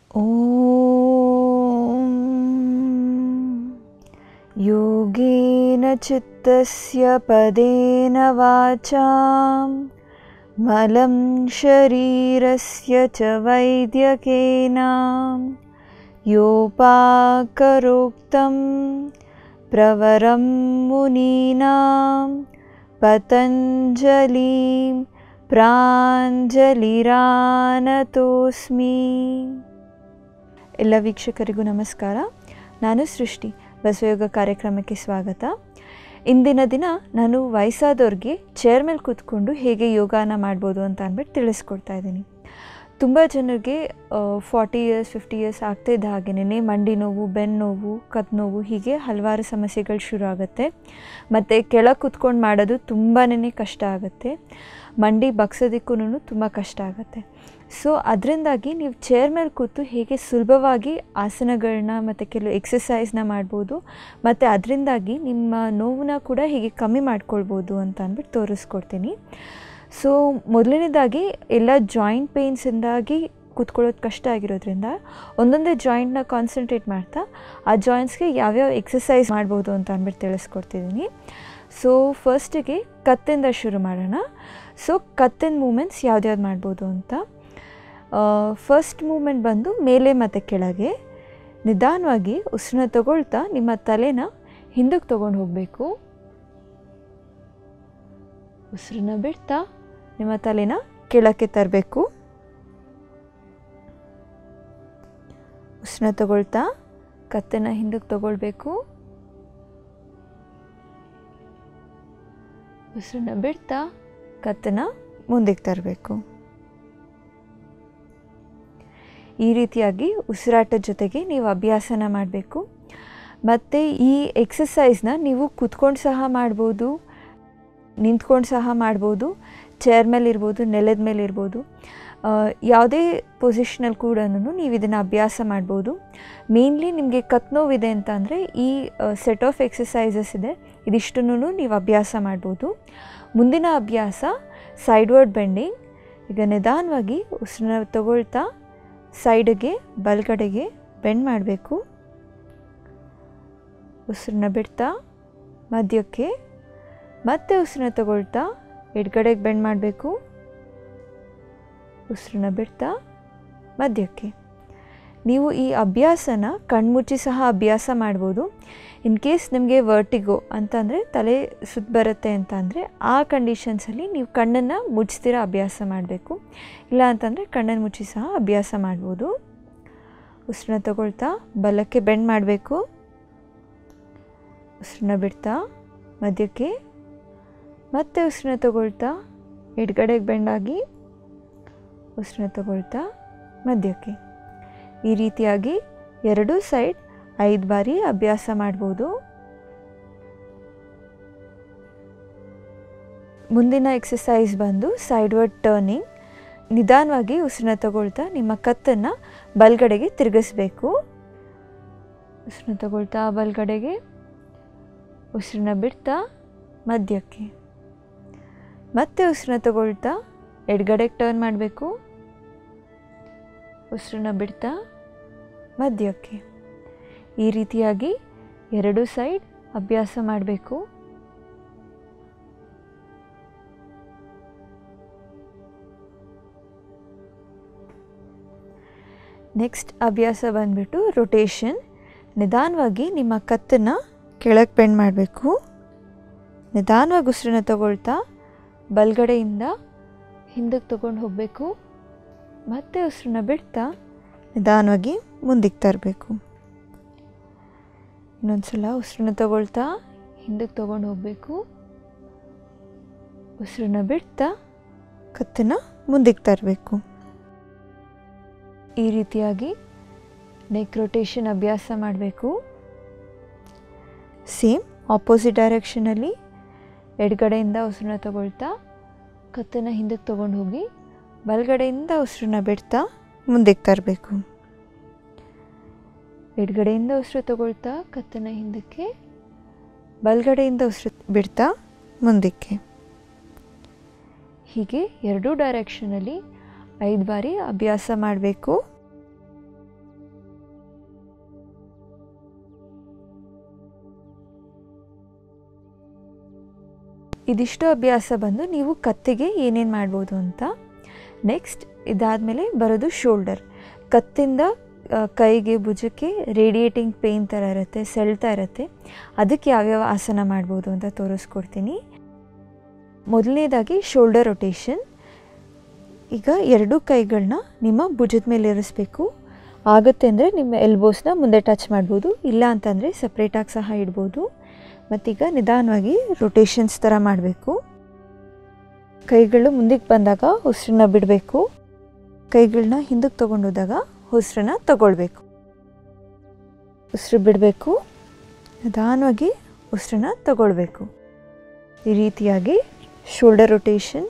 ॐ योगेन चित्तस्य पदेन वाचां मलं शरीरस्य च वैद्यकेन योपाकरोक्तं प्रवरं मुनीनां पतञ्जलिं ಪ್ರಾಂಜಲಿರಾನತೋಸ್ಮಿ ಎಲ್ಲ ವೀಕ್ಷಕರಿಗೂ ನಮಸ್ಕಾರ ನಾನು ಸೃಷ್ಟಿ ಬಸವಯೋಗ ಕಾರ್ಯಕ್ರಮಕ್ಕೆ ಸ್ವಾಗತ ಇಂದಿನ ದಿನ ನಾನು ವಯಸ್ಸಾದವ್ರಿಗೆ ಚೇರ್ ಮೇಲೆ ಕೂತ್ಕೊಂಡು ಹೇಗೆ ಯೋಗಾನ ಮಾಡ್ಬೋದು ಅಂತ ಅಂದ್ಬಿಟ್ಟು ತಿಳಿಸ್ಕೊಡ್ತಾ ಇದ್ದೀನಿ ತುಂಬ ಜನರಿಗೆ ಫಾರ್ಟಿ ಇಯರ್ಸ್ ಫಿಫ್ಟಿ ಇಯರ್ಸ್ ಆಗ್ತಾ ಇದ್ದ ಹಾಗೆಯೇ ಮಂಡಿ ನೋವು ಬೆನ್ನು ನೋವು ಕತ್ ನೋವು ಹೀಗೆ ಹಲವಾರು ಸಮಸ್ಯೆಗಳು ಶುರು ಆಗುತ್ತೆ ಮತ್ತು ಕೆಳಗೆ ಕೂತ್ಕೊಂಡು ಮಾಡೋದು ತುಂಬಾ ಕಷ್ಟ ಆಗುತ್ತೆ ಮಂಡಿ ಬಗ್ಸೋದಕ್ಕೂ ತುಂಬ ಕಷ್ಟ ಆಗುತ್ತೆ ಸೊ ಅದರಿಂದಾಗಿ ನೀವು ಚೇರ್ ಮೇಲೆ ಕೂತು ಹೇಗೆ ಸುಲಭವಾಗಿ ಆಸನಗಳನ್ನ ಮತ್ತು ಕೆಲವು ಎಕ್ಸಸೈಸ್ನ ಮಾಡ್ಬೋದು ಮತ್ತು ಅದರಿಂದಾಗಿ ನಿಮ್ಮ ನೋವನ್ನ ಕೂಡ ಹೇಗೆ ಕಮ್ಮಿ ಮಾಡ್ಕೊಳ್ಬೋದು ಅಂತ ಅಂದ್ಬಿಟ್ಟು ತೋರಿಸ್ಕೊಡ್ತೀನಿ ಸೊ ಮೊದಲನೇದಾಗಿ ಎಲ್ಲ ಜಾಯಿಂಟ್ ಪೇಯ್ನ್ಸಿಂದಾಗಿ ಕೂತ್ಕೊಳ್ಳೋದು ಕಷ್ಟ ಆಗಿರೋದ್ರಿಂದ ಒಂದೊಂದೇ ಜಾಯಿಂಟ್ನ ಕಾನ್ಸಂಟ್ರೇಟ್ ಮಾಡ್ತಾ ಆ ಜಾಯಿಂಟ್ಸ್ಗೆ ಯಾವ್ಯಾವ ಎಕ್ಸಸೈಸ್ ಮಾಡ್ಬೋದು ಅಂತ ಅಂದ್ಬಿಟ್ಟು ತಿಳಿಸ್ಕೊಡ್ತಿದ್ದೀನಿ ಸೊ ಫಸ್ಟಿಗೆ ಕತ್ತಿಂದ ಶುರು ಮಾಡೋಣ ಸೊ ಕತ್ತಿನ ಮೂಮೆಂಟ್ಸ್ ಯಾವ್ದ್ಯಾವ್ದು ಮಾಡ್ಬೋದು ಅಂತ ಫಸ್ಟ್ ಮೂಮೆಂಟ್ ಬಂದು ಮೇಲೆ ಮತ್ತು ಕೆಳಗೆ ನಿಧಾನವಾಗಿ ಉಸಿರನ್ನ ತಗೊಳ್ತಾ ನಿಮ್ಮ ತಲೆನ ಹಿಂದಕ್ಕೆ ತೊಗೊಂಡು ಹೋಗಬೇಕು ಉಸಿರನ್ನ ಬಿಡ್ತಾ ನಿಮ್ಮ ತಲೆನ ಕೆಳಕ್ಕೆ ತರಬೇಕು ಉಸಿರನ್ನ ತಗೊಳ್ತಾ ಕತ್ತನ್ನ ಹಿಂದಕ್ಕೆ ತಗೊಳ್ಬೇಕು ಉಸಿರನ್ನ ಬಿಡ್ತಾ ಕತ್ತನ್ನ ಮುಂದಕ್ಕೆ ತರಬೇಕು ಈ ರೀತಿಯಾಗಿ ಉಸಿರಾಟದ ಜೊತೆಗೆ ನೀವು ಅಭ್ಯಾಸನ ಮಾಡಬೇಕು ಮತ್ತು ಈ ಎಕ್ಸಸೈಸ್ನ ನೀವು ಕೂತ್ಕೊಂಡು ಸಹ ಮಾಡ್ಬೋದು ನಿಂತ್ಕೊಂಡು ಸಹ ಮಾಡ್ಬೋದು ಚೇರ್ ಮೇಲೆ ಇರ್ಬೋದು ನೆಲದ ಮೇಲೆ ಇರ್ಬೋದು ಯಾವುದೇ ಪೊಸಿಷನಲ್ಲಿ ಕೂಡ ನೀವು ಇದನ್ನು ಅಭ್ಯಾಸ ಮಾಡ್ಬೋದು ಮೇನ್ಲಿ ನಿಮಗೆ ಕತ್ ನೋವಿದೆ ಅಂತ ಅಂದರೆ ಈ ಸೆಟ್ ಆಫ್ ಎಕ್ಸಸೈಸಸ್ ಇದೆ ಇದಿಷ್ಟನ್ನು ನೀವು ಅಭ್ಯಾಸ ಮಾಡ್ಬೋದು ಮುಂದಿನ ಅಭ್ಯಾಸ ಸೈಡ್ವರ್ಡ್ ಬೆಂಡಿಂಗ್ ಈಗ ನಿಧಾನವಾಗಿ ಉಸಿರನ್ನ ತಗೊಳ್ತಾ ಸೈಡಿಗೆ ಬಲಗಡೆಗೆ ಬೆಂಡ್ ಮಾಡಬೇಕು ಉಸಿರನ್ನ ಬಿಡ್ತಾ ಮಧ್ಯಕ್ಕೆ ಮತ್ತೆ ಉಸಿರನ್ನ ತಗೊಳ್ತಾ ಎಡಗಡೆಗೆ ಬೆಂಡ್ ಮಾಡಬೇಕು ಉಸಿರನ್ನ ಬಿಡ್ತಾ ಮಧ್ಯಕ್ಕೆ ನೀವು ಈ ಅಭ್ಯಾಸನ ಕಣ್ಮುಚ್ಚಿ ಸಹ ಅಭ್ಯಾಸ ಮಾಡ್ಬೋದು ಇನ್ ಕೇಸ್ ನಿಮಗೆ ವರ್ಟಿಗೋ ಅಂತಂದರೆ ತಲೆ ಸುತ್ತ ಬರುತ್ತೆ ಅಂತ ಅಂದರೆ ಆ ಕಂಡೀಷನ್ಸಲ್ಲಿ ನೀವು ಕಣ್ಣನ್ನು ಮುಚ್ಚಿದಿರ ಅಭ್ಯಾಸ ಮಾಡಬೇಕು ಇಲ್ಲ ಅಂತಂದರೆ ಕಣ್ಣನ್ನು ಮುಚ್ಚಿ ಸಹ ಅಭ್ಯಾಸ ಮಾಡ್ಬೋದು ಉಸಿರನ್ನ ತಗೊಳ್ತಾ ಬಲಕ್ಕೆ ಬೆಂಡ್ ಮಾಡಬೇಕು ಉಸಿರನ್ನ ಬಿಡ್ತಾ ಮಧ್ಯಕ್ಕೆ ಮತ್ತೆ ಉಸಿರನ್ನ ತಗೊಳ್ತಾ ಎಡಗಡೆಗೆ ಬೆಂಡಾಗಿ ಉಸಿರನ್ನ ತಗೊಳ್ತಾ ಮಧ್ಯಕ್ಕೆ ಈ ರೀತಿಯಾಗಿ ಎರಡೂ ಸೈಡ್ ಐದು ಬಾರಿ ಅಭ್ಯಾಸ ಮಾಡ್ಬೋದು ಮುಂದಿನ ಎಕ್ಸಸೈಸ್ ಬಂದು ಸೈಡ್ವರ್ಡ್ ಟರ್ನಿಂಗ್ ನಿಧಾನವಾಗಿ ಉಸಿರನ್ನ ತಗೊಳ್ತಾ ನಿಮ್ಮ ಕತ್ತನ್ನು ಬಲ್ಗಡೆಗೆ ತಿರುಗಿಸ್ಬೇಕು ಉಸಿರನ್ನ ತಗೊಳ್ತಾ ಬಲ್ಗಡೆಗೆ ಉಸಿರನ್ನ ಬಿಡ್ತಾ ಮಧ್ಯಕ್ಕೆ ಮತ್ತೆ ಉಸಿರನ್ನ ತಗೊಳ್ತಾ ಎಡಗಡೆಗೆ ಟರ್ನ್ ಮಾಡಬೇಕು ಉಸಿರನ್ನ ಬಿಡ್ತಾ ಮಧ್ಯಕ್ಕೆ ಈ ರೀತಿಯಾಗಿ ಎರಡು ಸೈಡ್ ಅಭ್ಯಾಸ ಮಾಡಬೇಕು ನೆಕ್ಸ್ಟ್ ಅಭ್ಯಾಸ ಬಂದ್ಬಿಟ್ಟು ರೊಟೇಷನ್ ನಿಧಾನವಾಗಿ ನಿಮ್ಮ ಕತ್ತನ್ನು ಕೆಳಗೆ ಬೆಂಡ್ ಮಾಡಬೇಕು ನಿಧಾನವಾಗಿ ಉಸಿರನ್ನ ತಗೊಳ್ತಾ ಬಲ್ಗಡೆಯಿಂದ ಹಿಂದಕ್ಕೆ ತೊಗೊಂಡು ಹೋಗಬೇಕು ಮತ್ತೆ ಉಸಿರನ್ನ ಬಿಡ್ತಾ ನಿಧಾನವಾಗಿ ಮುಂದಕ್ಕೆ ತರಬೇಕು ಇನ್ನೊಂದು ಸಲ ಉಸಿರನ್ನ ತಗೊಳ್ತಾ ಹಿಂದಕ್ಕೆ ತೊಗೊಂಡು ಹೋಗಬೇಕು ಉಸಿರನ್ನ ಬಿಡ್ತಾ ಕತ್ತನ್ನು ಮುಂದಕ್ಕೆ ತರಬೇಕು ಈ ರೀತಿಯಾಗಿ ನೆಕ್ ರೊಟೇಷನ್ ಅಭ್ಯಾಸ ಮಾಡಬೇಕು ಸೇಮ್ ಆಪೋಸಿಟ್ ಡೈರೆಕ್ಷನಲ್ಲಿ ಎಡಗಡೆಯಿಂದ ಉಸಿರನ್ನ ತಗೊಳ್ತಾ ಕತ್ತನ್ನು ಹಿಂದಕ್ಕೆ ತೊಗೊಂಡು ಹೋಗಿ ಬಲಗಡೆಯಿಂದ ಉಸಿರನ್ನ ಬಿಡ್ತಾ ಮುಂದಕ್ಕೆ ತರಬೇಕು ಎಡಗಡೆಯಿಂದ ಉಸಿರು ತಗೊಳ್ತಾ ಕತ್ತನ್ನು ಹಿಂದಕ್ಕೆ ಬಲಗಡೆಯಿಂದ ಉಸಿರು ಬಿಡ್ತಾ ಮುಂದಕ್ಕೆ ಹೀಗೆ ಎರಡೂ ಡೈರೆಕ್ಷನಲ್ಲಿ ಐದು ಬಾರಿ ಅಭ್ಯಾಸ ಮಾಡಬೇಕು ಇದಿಷ್ಟು ಅಭ್ಯಾಸ ಬಂದು ನೀವು ಕತ್ತಿಗೆ ಏನೇನು ಮಾಡ್ಬೋದು ಅಂತ ನೆಕ್ಸ್ಟ್ ಇದಾದಮೇಲೆ ಬರೋದು ಶೋಲ್ಡರ್ ಕತ್ತಿಂದ ಆ, ಕೈಗೆ ಭುಜಕ್ಕೆ ರೇಡಿಯೇಟಿಂಗ್ ಪೇಯ್ನ್ ಥರ ಇರುತ್ತೆ ಸೆಳ್ತಾ ಇರುತ್ತೆ ಅದಕ್ಕೆ ಯಾವ್ಯಾವ ಆಸನ ಮಾಡ್ಬೋದು ಅಂತ ತೋರಿಸ್ಕೊಡ್ತೀನಿ ಮೊದಲನೇದಾಗಿ ಶೋಲ್ಡರ್ ರೊಟೇಷನ್ ಈಗ ಎರಡೂ ಕೈಗಳನ್ನ ನಿಮ್ಮ ಭುಜದ ಮೇಲೆ ಇರಿಸ್ಬೇಕು ಆಗುತ್ತೆ ಅಂದರೆ ನಿಮ್ಮ ಎಲ್ಬೋಸ್ನ ಮುಂದೆ ಟಚ್ ಮಾಡ್ಬೋದು ಇಲ್ಲ ಅಂತಂದರೆ ಸಪ್ರೇಟಾಗಿ ಸಹ ಇಡ್ಬೋದು ಮತ್ತೀಗ ನಿಧಾನವಾಗಿ ರೊಟೇಷನ್ಸ್ ಥರ ಮಾಡಬೇಕು ಕೈಗಳು ಮುಂದಕ್ಕೆ ಬಂದಾಗ ಉಸಿರನ್ನ ಬಿಡಬೇಕು ಕೈಗಳನ್ನ ಹಿಂದಕ್ಕೆ ತೊಗೊಂಡೋದಾಗ ಉಸಿರನ್ನ ತಗೊಳ್ಬೇಕು ಉಸಿರು ಬಿಡಬೇಕು ನಿಧಾನವಾಗಿ ಉಸಿರನ್ನ ತಗೊಳ್ಬೇಕು ಈ ರೀತಿಯಾಗಿ ಶೋಲ್ಡರ್ ರೊಟೇಷನ್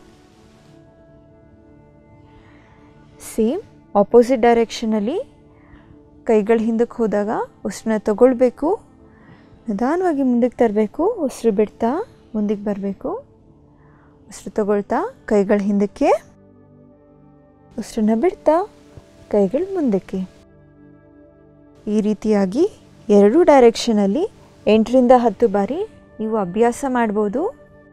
ಸೇಮ್ ಆಪೋಸಿಟ್ ಡೈರೆಕ್ಷನಲ್ಲಿ ಕೈಗಳು ಹಿಂದಕ್ಕೆ ಹೋದಾಗ ಉಸಿರನ್ನ ತಗೊಳ್ಬೇಕು ನಿಧಾನವಾಗಿ ಮುಂದಕ್ಕೆ ತರಬೇಕು ಉಸಿರು ಬಿಡ್ತಾ ಮುಂದಕ್ಕೆ ಬರಬೇಕು ಉಸಿರು ತಗೊಳ್ತಾ ಕೈಗಳು ಹಿಂದಕ್ಕೆ ಉಸಿರನ್ನ ಬಿಡ್ತಾ ಕೈಗಳು ಮುಂದಕ್ಕೆ ಈ ರೀತಿಯಾಗಿ ಎರಡೂ ಡೈರೆಕ್ಷನಲ್ಲಿ ಎಂಟರಿಂದ ಹತ್ತು ಬಾರಿ ನೀವು ಅಭ್ಯಾಸ ಮಾಡ್ಬೋದು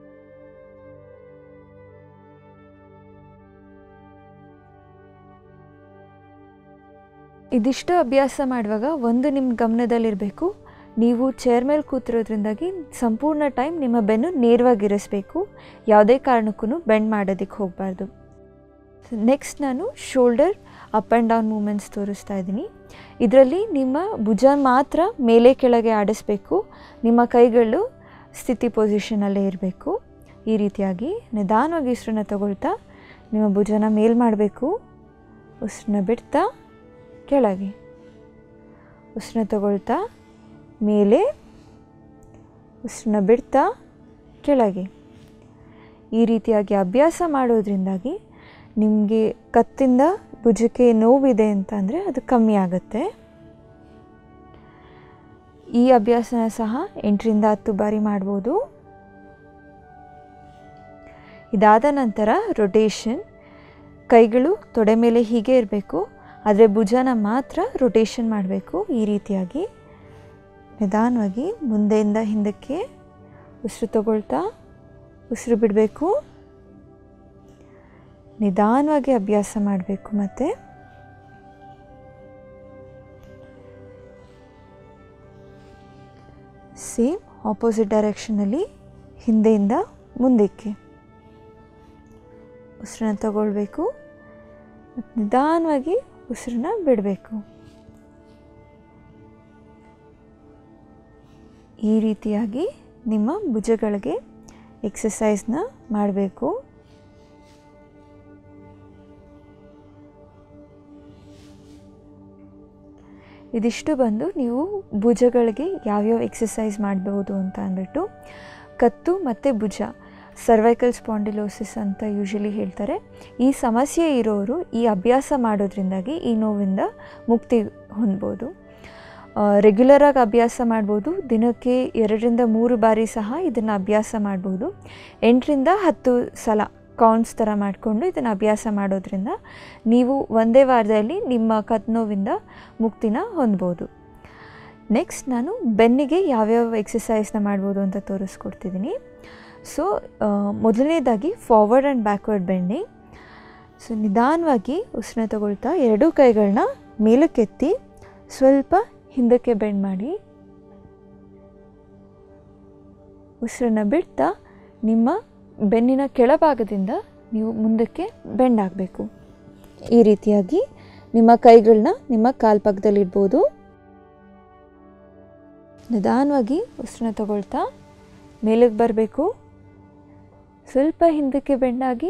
ಇದಿಷ್ಟು ಅಭ್ಯಾಸ ಮಾಡುವಾಗ ಒಂದು ನಿಮ್ಮ ಗಮನದಲ್ಲಿರಬೇಕು ನೀವು ಚೇರ್ ಮೇಲೆ ಕೂತಿರೋದ್ರಿಂದಾಗಿ ಸಂಪೂರ್ಣ ಟೈಮ್ ನಿಮ್ಮ ಬೆನ್ನು ನೇರವಾಗಿರಿಸ್ಬೇಕು ಯಾವುದೇ ಕಾರಣಕ್ಕೂ ಬೆಂಡ್ ಮಾಡೋದಕ್ಕೆ ಹೋಗಬಾರ್ದು ನೆಕ್ಸ್ಟ್ ನಾನು shoulder up and down movements ತೋರಿಸ್ತಾ ಇದ್ದೀನಿ ಇದರಲ್ಲಿ ನಿಮ್ಮ ಭುಜ ಮಾತ್ರ ಮೇಲೆ ಕೆಳಗೆ ಆಡಿಸ್ಬೇಕು ನಿಮ್ಮ ಕೈಗಳು ಸ್ಥಿತಿ ಪೊಸಿಷನಲ್ಲೇ ಇರಬೇಕು ಈ ರೀತಿಯಾಗಿ ನಿಧಾನವಾಗಿ ಉಸಿರನ್ನ ತಗೊಳ್ತಾ ನಿಮ್ಮ ಭುಜನ ಮೇಲ್ ಮಾಡಬೇಕು ಉಸಿರನ್ನ ಬಿಡ್ತಾ ಕೆಳಗೆ ಉಸಿರನ್ನ ತಗೊಳ್ತಾ ಮೇಲೆ ಉಸಿರನ್ನ ಬಿಡ್ತಾ ಕೆಳಗೆ ಈ ರೀತಿಯಾಗಿ ಅಭ್ಯಾಸ ಮಾಡೋದ್ರಿಂದಾಗಿ ನಿಮಗೆ ಕತ್ತಿಂದ ಭುಜಕ್ಕೆ ನೋವಿದೆ ಅಂತಂದರೆ ಅದು ಕಮ್ಮಿ ಆಗುತ್ತೆ ಈ ಅಭ್ಯಾಸನ ಸಹ ಎಂಟರಿಂದ ಹತ್ತು ಬಾರಿ ಮಾಡ್ಬೋದು ಇದಾದ ನಂತರ ರೊಟೇಷನ್ ಕೈಗಳು ತೊಡೆ ಮೇಲೆ ಹೀಗೆ ಇರಬೇಕು ಆದರೆ ಭುಜನ ಮಾತ್ರ ರೊಟೇಷನ್ ಮಾಡಬೇಕು ಈ ರೀತಿಯಾಗಿ ನಿಧಾನವಾಗಿ ಮುಂದೆಯಿಂದ ಹಿಂದಕ್ಕೆ ಉಸಿರು ತಗೊಳ್ತಾ ಉಸಿರು ಬಿಡಬೇಕು ನಿಧಾನವಾಗಿ ಅಭ್ಯಾಸ ಮಾಡಬೇಕು ಮತ್ತು ಸೇಮ್ ಆಪೋಸಿಟ್ ಡೈರೆಕ್ಷನಲ್ಲಿ ಹಿಂದೆಯಿಂದ ಮುಂದಕ್ಕೆ ಉಸಿರನ್ನ ತಗೊಳ್ಬೇಕು ಮತ್ತು ನಿಧಾನವಾಗಿ ಉಸಿರನ್ನ ಬಿಡಬೇಕು ಈ ರೀತಿಯಾಗಿ ನಿಮ್ಮ ಭುಜಗಳಿಗೆ ಎಕ್ಸಸೈಸ್ನ ಮಾಡಬೇಕು ಇದಿಷ್ಟು ಬಂದು ನೀವು ಭುಜಗಳಿಗೆ ಯಾವ್ಯಾವ ಎಕ್ಸಸೈಸ್ ಮಾಡಬಹುದು ಅಂತ ಅಂದ್ಬಿಟ್ಟು ಕತ್ತು ಮತ್ತು ಭುಜ ಸರ್ವೈಕಲ್ ಸ್ಪಾಂಡಿಲೋಸಿಸ್ ಅಂತ ಯೂಶಲಿ ಹೇಳ್ತಾರೆ ಈ ಸಮಸ್ಯೆ ಇರೋರು ಈ ಅಭ್ಯಾಸ ಮಾಡೋದ್ರಿಂದಾಗಿ ಈ ನೋವಿಂದ ಮುಕ್ತಿ ಹೊಂದ್ಬೋದು ರೆಗ್ಯುಲರಾಗಿ ಅಭ್ಯಾಸ ಮಾಡ್ಬೋದು ದಿನಕ್ಕೆ ಎರಡರಿಂದ ಮೂರು ಬಾರಿ ಸಹ ಇದನ್ನು ಅಭ್ಯಾಸ ಮಾಡ್ಬೋದು ಎಂಟರಿಂದ ಹತ್ತು ಸಲ ಕೌಂಟ್ಸ್ ಥರ ಮಾಡಿಕೊಂಡು ಇದನ್ನು ಅಭ್ಯಾಸ ಮಾಡೋದ್ರಿಂದ ನೀವು ಒಂದೇ ವಾರದಲ್ಲಿ ನಿಮ್ಮ ಕತ್ ನೋವಿಂದ ಮುಕ್ತಿನ ಹೊಂದ್ಬೋದು ನೆಕ್ಸ್ಟ್ ನಾನು ಬೆನ್ನಿಗೆ ಯಾವ್ಯಾವ ಎಕ್ಸಸೈಸ್ನ ಮಾಡ್ಬೋದು ಅಂತ ತೋರಿಸ್ಕೊಡ್ತಿದ್ದೀನಿ ಸೊ ಮೊದಲನೇದಾಗಿ forward and backward bending so ನಿಧಾನವಾಗಿ ಉಸಿರನ್ನ ತಗೊಳ್ತಾ ಎರಡೂ ಕೈಗಳನ್ನ ಮೇಲಕ್ಕೆತ್ತಿ ಸ್ವಲ್ಪ ಹಿಂದಕ್ಕೆ ಬೆಂಡ್ ಮಾಡಿ ಉಸಿರನ್ನ ಬಿಡ್ತಾ ನಿಮ್ಮ ಬೆನ್ನಿನ ಕೆಳಭಾಗದಿಂದ ನೀವು ಮುಂದಕ್ಕೆ ಬೆಂಡ್ ಆಗಬೇಕು ಈ ರೀತಿಯಾಗಿ ನಿಮ್ಮ ಕೈಗಳನ್ನ ನಿಮ್ಮ ಕಾಲ್ಪಕ್ಕದಲ್ಲಿಡ್ಬೋದು ನಿಧಾನವಾಗಿ ಉಸಿರನ್ನ ತಗೊಳ್ತಾ ಮೇಲಕ್ಕೆ ಬರಬೇಕು ಸ್ವಲ್ಪ ಹಿಂದಕ್ಕೆ ಬೆಂಡಾಗಿ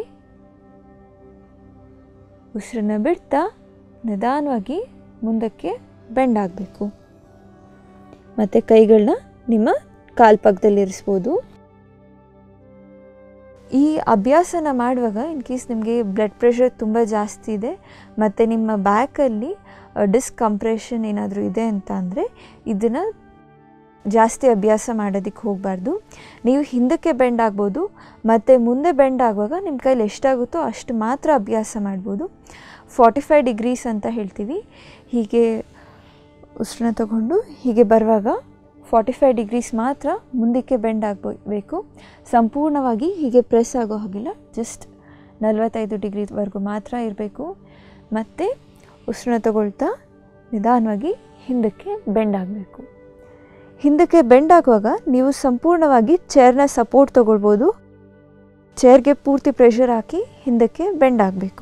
ಉಸಿರನ್ನ ಬಿಡ್ತಾ ನಿಧಾನವಾಗಿ ಮುಂದಕ್ಕೆ ಬೆಂಡ್ ಆಗಬೇಕು ಮತ್ತು ಕೈಗಳನ್ನ ನಿಮ್ಮ ಕಾಲ್ಪಕ್ಕದಲ್ಲಿರಿಸ್ಬೋದು ಈ ಅಭ್ಯಾಸನ ಮಾಡುವಾಗ ಇನ್ ಕೇಸ್ ನಿಮಗೆ ಬ್ಲಡ್ ಪ್ರೆಷರ್ ತುಂಬ ಜಾಸ್ತಿ ಇದೆ ಮತ್ತು ನಿಮ್ಮ ಬ್ಯಾಕಲ್ಲಿ ಡಿಸ್ಕಂಪ್ರೆಷನ್ ಏನಾದರೂ ಇದೆ ಅಂತ ಅಂದರೆ ಇದನ್ನು ಜಾಸ್ತಿ ಅಭ್ಯಾಸ ಮಾಡೋದಕ್ಕೆ ಹೋಗಬಾರ್ದು ನೀವು ಹಿಂದಕ್ಕೆ ಬೆಂಡ್ ಆಗ್ಬೋದು ಮತ್ತು ಮುಂದೆ ಬೆಂಡ್ ಆಗುವಾಗ ನಿಮ್ಮ ಕೈಲಿ ಎಷ್ಟಾಗುತ್ತೋ ಅಷ್ಟು ಮಾತ್ರ ಅಭ್ಯಾಸ ಮಾಡ್ಬೋದು ಫಾರ್ಟಿ ಫೈವ್ ಡಿಗ್ರೀಸ್ ಅಂತ ಹೇಳ್ತೀವಿ ಹೀಗೆ ಉಸಿರನ್ನ ತಗೊಂಡು ಹೀಗೆ ಬರುವಾಗ ಫಾರ್ಟಿ ಫೈವ್ ಡಿಗ್ರೀಸ್ ಮಾತ್ರ ಮುಂದಕ್ಕೆ ಬೆಂಡ್ ಆಗಬೇಕು ಸಂಪೂರ್ಣವಾಗಿ ಹೀಗೆ ಪ್ರೆಸ್ ಆಗೋ ಹಾಗಿಲ್ಲ ಜಸ್ಟ್ ನಲವತ್ತೈದು ಡಿಗ್ರಿವರೆಗೂ ಮಾತ್ರ ಇರಬೇಕು ಮತ್ತು ಉಸಿರನ್ನ ತಗೊಳ್ತಾ ನಿಧಾನವಾಗಿ ಹಿಂದಕ್ಕೆ ಬೆಂಡ್ ಆಗಬೇಕು ಹಿಂದಕ್ಕೆ ಬೆಂಡ್ ಆಗುವಾಗ ನೀವು ಸಂಪೂರ್ಣವಾಗಿ ಚೇರ್ನ ಸಪೋರ್ಟ್ ತಗೊಳ್ಬೋದು ಚೇರ್ಗೆ ಪೂರ್ತಿ ಪ್ರೆಷರ್ ಹಾಕಿ ಹಿಂದಕ್ಕೆ ಬೆಂಡ್ ಆಗಬೇಕು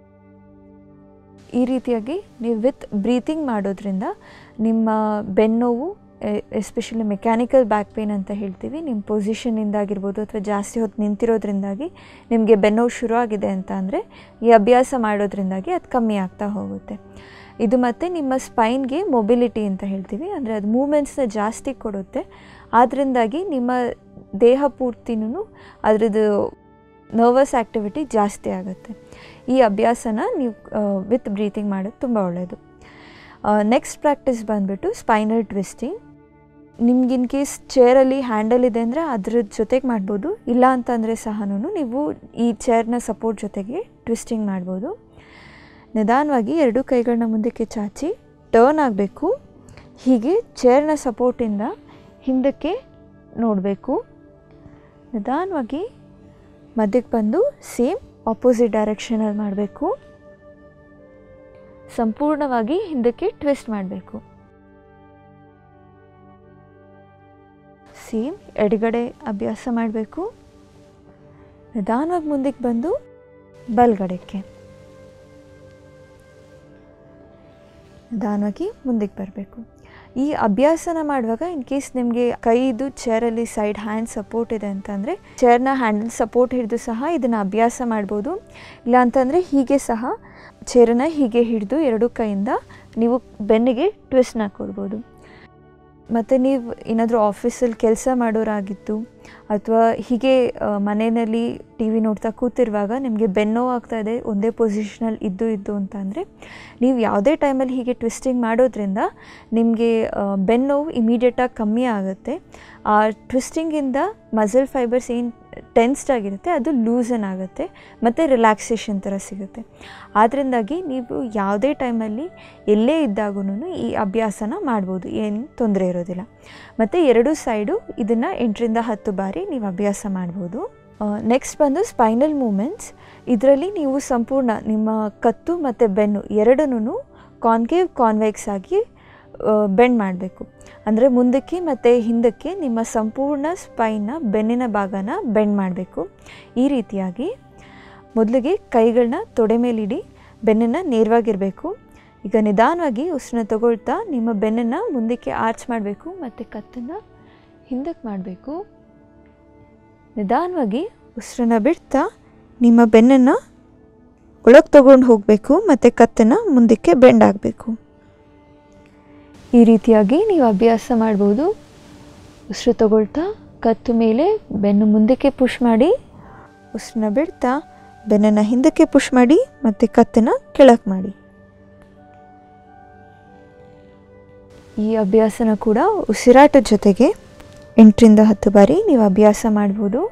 ಈ ರೀತಿಯಾಗಿ ನೀವು ವಿತ್ ಬ್ರೀತಿಂಗ್ ಮಾಡೋದ್ರಿಂದ ನಿಮ್ಮ ಬೆನ್ನೋವು ಎಸ್ಪೆಷಲಿ ಮೆಕ್ಯಾನಿಕಲ್ ಬ್ಯಾಕ್ ಪೇನ್ ಅಂತ ಹೇಳ್ತೀವಿ ನಿಮ್ಮ ಪೊಸಿಷನ್ನಿಂದಾಗಿರ್ಬೋದು ಅಥವಾ ಜಾಸ್ತಿ ಹೊತ್ತು ನಿಂತಿರೋದ್ರಿಂದಾಗಿ ನಿಮಗೆ ಬೆನ್ನೋವು ಶುರು ಆಗಿದೆ ಅಂತ ಅಂದರೆ ಈ ಅಭ್ಯಾಸ ಮಾಡೋದ್ರಿಂದಾಗಿ ಅದು ಕಮ್ಮಿ ಆಗ್ತಾ ಹೋಗುತ್ತೆ ಇದು ಮತ್ತು ನಿಮ್ಮ ಸ್ಪೈನ್ಗೆ ಮೊಬಿಲಿಟಿ ಅಂತ ಹೇಳ್ತೀವಿ ಅಂದರೆ ಅದು ಮೂಮೆಂಟ್ಸ್ನ ಜಾಸ್ತಿ ಕೊಡುತ್ತೆ ಆದ್ದರಿಂದಾಗಿ ನಿಮ್ಮ ದೇಹ ಪೂರ್ತಿನೂ ಅದರದ್ದು ನರ್ವಸ್ ಆ್ಯಕ್ಟಿವಿಟಿ ಜಾಸ್ತಿ ಆಗುತ್ತೆ ಈ ಅಭ್ಯಾಸನ ನೀವು ವಿತ್ ಬ್ರೀತಿಂಗ್ ಮಾಡೋದು ತುಂಬ ಒಳ್ಳೆಯದು ನೆಕ್ಸ್ಟ್ ಪ್ರಾಕ್ಟೀಸ್ ಬಂದುಬಿಟ್ಟು ಸ್ಪೈನಲ್ ಟ್ವಿಸ್ಟಿಂಗ್ ನಿಮ್ಗೆ ಇನ್ ಕೇಸ್ ಚೇರಲ್ಲಿ ಹ್ಯಾಂಡಲ್ ಇದೆ ಅಂದರೆ ಅದ್ರ ಜೊತೆಗೆ ಮಾಡ್ಬೋದು ಇಲ್ಲ ಅಂತಂದರೆ ಸಹನೂ ನೀವು ಈ ಚೇರ್ನ ಸಪೋರ್ಟ್ ಜೊತೆಗೆ ಟ್ವಿಸ್ಟಿಂಗ್ ಮಾಡ್ಬೋದು ನಿಧಾನವಾಗಿ ಎರಡು ಕೈಗಳನ್ನ ಮುಂದಕ್ಕೆ ಚಾಚಿ ಟರ್ನ್ ಆಗಬೇಕು ಹೀಗೆ ಚೇರ್ನ ಸಪೋರ್ಟಿಂದ ಹಿಂದಕ್ಕೆ ನೋಡಬೇಕು ನಿಧಾನವಾಗಿ ಮಧ್ಯಕ್ಕೆ ಬಂದು ಸೇಮ್ ಆಪೋಸಿಟ್ ಡೈರೆಕ್ಷನಲ್ಲಿ ಮಾಡಬೇಕು ಸಂಪೂರ್ಣವಾಗಿ ಹಿಂದಕ್ಕೆ ಟ್ವಿಸ್ಟ್ ಮಾಡಬೇಕು ಸೇಮ್ ಎಡಗಡೆ ಅಭ್ಯಾಸ ಮಾಡಬೇಕು ನಿಧಾನವಾಗಿ ಮುಂದಕ್ಕೆ ಬಂದು ಬಲ್ಗಡೆಗೆ ನಿಧಾನವಾಗಿ ಮುಂದಕ್ಕೆ ಬರಬೇಕು ಈ ಅಭ್ಯಾಸನ ಮಾಡುವಾಗ ಇನ್ ಕೇಸ್ ನಿಮಗೆ ಕೈದು ಚೇರಲ್ಲಿ ಸೈಡ್ ಹ್ಯಾಂಡ್ ಸಪೋರ್ಟ್ ಇದೆ ಅಂತಂದರೆ ಚೇರ್ನ ಹ್ಯಾಂಡಲ್ ಸಪೋರ್ಟ್ ಹಿಡಿದು ಸಹ ಇದನ್ನು ಅಭ್ಯಾಸ ಮಾಡ್ಬೋದು ಇಲ್ಲ ಅಂತಂದರೆ ಹೀಗೆ ಸಹ ಚೇರನ್ನ ಹೀಗೆ ಹಿಡಿದು ಎರಡು ಕೈಯಿಂದ ನೀವು ಬೆನ್ನಿಗೆ ಟ್ವಿಸ್ಟ್ನ ಕೊಡ್ಬೋದು ಮತ್ತು ನೀವು ಏನಾದರೂ ಆಫೀಸಲ್ಲಿ ಕೆಲಸ ಮಾಡೋರಾಗಿತ್ತು ಅಥವಾ ಹೀಗೆ ಮನೆಯಲ್ಲಿ ಟಿ ವಿ ನೋಡ್ತಾ ಕೂತಿರುವಾಗ ನಿಮಗೆ ಬೆನ್ನೋ ಆಗ್ತಾ ಇದೆ ಒಂದೇ ಪೊಸಿಷನಲ್ಲಿ ಇದ್ದು ಇದ್ದು ಅಂತ ಅಂದರೆ ನೀವು ಯಾವುದೇ ಟೈಮಲ್ಲಿ ಹೀಗೆ ಟ್ವಿಸ್ಟಿಂಗ್ ಮಾಡೋದ್ರಿಂದ ನಿಮಗೆ ಬೆನ್ನೋವು ಇಮಿಡಿಯೇಟಾಗಿ ಕಮ್ಮಿ ಆಗುತ್ತೆ ಆ ಟ್ವಿಸ್ಟಿಂಗಿಂದ ಮಸಲ್ ಫೈಬರ್ಸ್ ಏನು ಟೆನ್ಸ್ಡ್ ಆಗಿರುತ್ತೆ ಅದು ಲೂಸನ್ ಆಗುತ್ತೆ ಮತ್ತು ರಿಲ್ಯಾಕ್ಸೇಷನ್ ಥರ ಸಿಗುತ್ತೆ ಆದ್ದರಿಂದಾಗಿ ನೀವು ಯಾವುದೇ ಟೈಮಲ್ಲಿ ಎಲ್ಲೇ ಇದ್ದಾಗೂ ಈ ಅಭ್ಯಾಸನ ಮಾಡ್ಬೋದು ಏನು ತೊಂದರೆ ಇರೋದಿಲ್ಲ ಮತ್ತು ಎರಡು ಸೈಡು ಇದನ್ನು ಎಂಟರಿಂದ ಹತ್ತು ಬಾರಿ ನೀವು ಅಭ್ಯಾಸ ಮಾಡ್ಬೋದು ನೆಕ್ಸ್ಟ್ ಬಂದು ಸ್ಪೈನಲ್ ಮೂಮೆಂಟ್ಸ್ ಇದರಲ್ಲಿ ನೀವು ಸಂಪೂರ್ಣ ನಿಮ್ಮ ಕತ್ತು ಮತ್ತು ಬೆನ್ನು ಎರಡನ್ನೂ ಕಾನ್ಕೇವ್ ಕಾನ್ವೆಕ್ಸ್ ಆಗಿ ಬೆಂಡ್ ಮಾಡಬೇಕು ಅಂದರೆ ಮುಂದಕ್ಕೆ ಮತ್ತು ಹಿಂದಕ್ಕೆ ನಿಮ್ಮ ಸಂಪೂರ್ಣ ಸ್ಪೈನ್ನ ಬೆನ್ನಿನ ಭಾಗನ ಬೆಂಡ್ ಮಾಡಬೇಕು ಈ ರೀತಿಯಾಗಿ ಮೊದಲಿಗೆ ಕೈಗಳನ್ನ ತೊಡೆ ಮೇಲಿಡಿ ಬೆನ್ನನ್ನು ನೇರವಾಗಿರಬೇಕು ಈಗ ನಿಧಾನವಾಗಿ ಉಸಿರನ್ನ ತಗೊಳ್ತಾ ನಿಮ್ಮ ಬೆನ್ನನ್ನು ಮುಂದಕ್ಕೆ ಆರ್ಚ್ ಮಾಡಬೇಕು ಮತ್ತು ಕತ್ತನ್ನು ಹಿಂದಕ್ಕೆ ಮಾಡಬೇಕು ನಿಧಾನವಾಗಿ ಉಸಿರನ್ನ ಬಿಡ್ತಾ ನಿಮ್ಮ ಬೆನ್ನನ್ನು ಒಳಗೆ ತಗೊಂಡು ಹೋಗಬೇಕು ಮತ್ತು ಕತ್ತನ್ನು ಮುಂದಕ್ಕೆ ಬೆಂಡ್ ಆಗಬೇಕು ಈ ರೀತಿಯಾಗಿ ನೀವು ಅಭ್ಯಾಸ ಮಾಡ್ಬೋದು ಉಸಿರು ತಗೊಳ್ತಾ ಕತ್ತು ಮೇಲೆ ಬೆನ್ನು ಮುಂದಕ್ಕೆ ಪುಷ್ ಮಾಡಿ ಉಸಿರನ್ನ ಬಿಡ್ತಾ ಬೆನ್ನನ್ನು ಹಿಂದಕ್ಕೆ ಪುಷ್ ಮಾಡಿ ಮತ್ತು ಕತ್ತನ್ನು ಕೆಳಕ್ಕೆ ಮಾಡಿ ಈ ಅಭ್ಯಾಸನ ಕೂಡ ಉಸಿರಾಟದ ಜೊತೆಗೆ ಎಂಟರಿಂದ ಹತ್ತು ಬಾರಿ ನೀವು ಅಭ್ಯಾಸ ಮಾಡ್ಬೋದು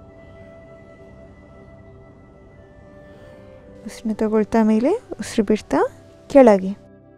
ಉಸಿರನ್ನ ತಗೊಳ್ತಾ ಮೇಲೆ ಉಸಿರು ಬಿಡ್ತಾ ಕೆಳಗೆ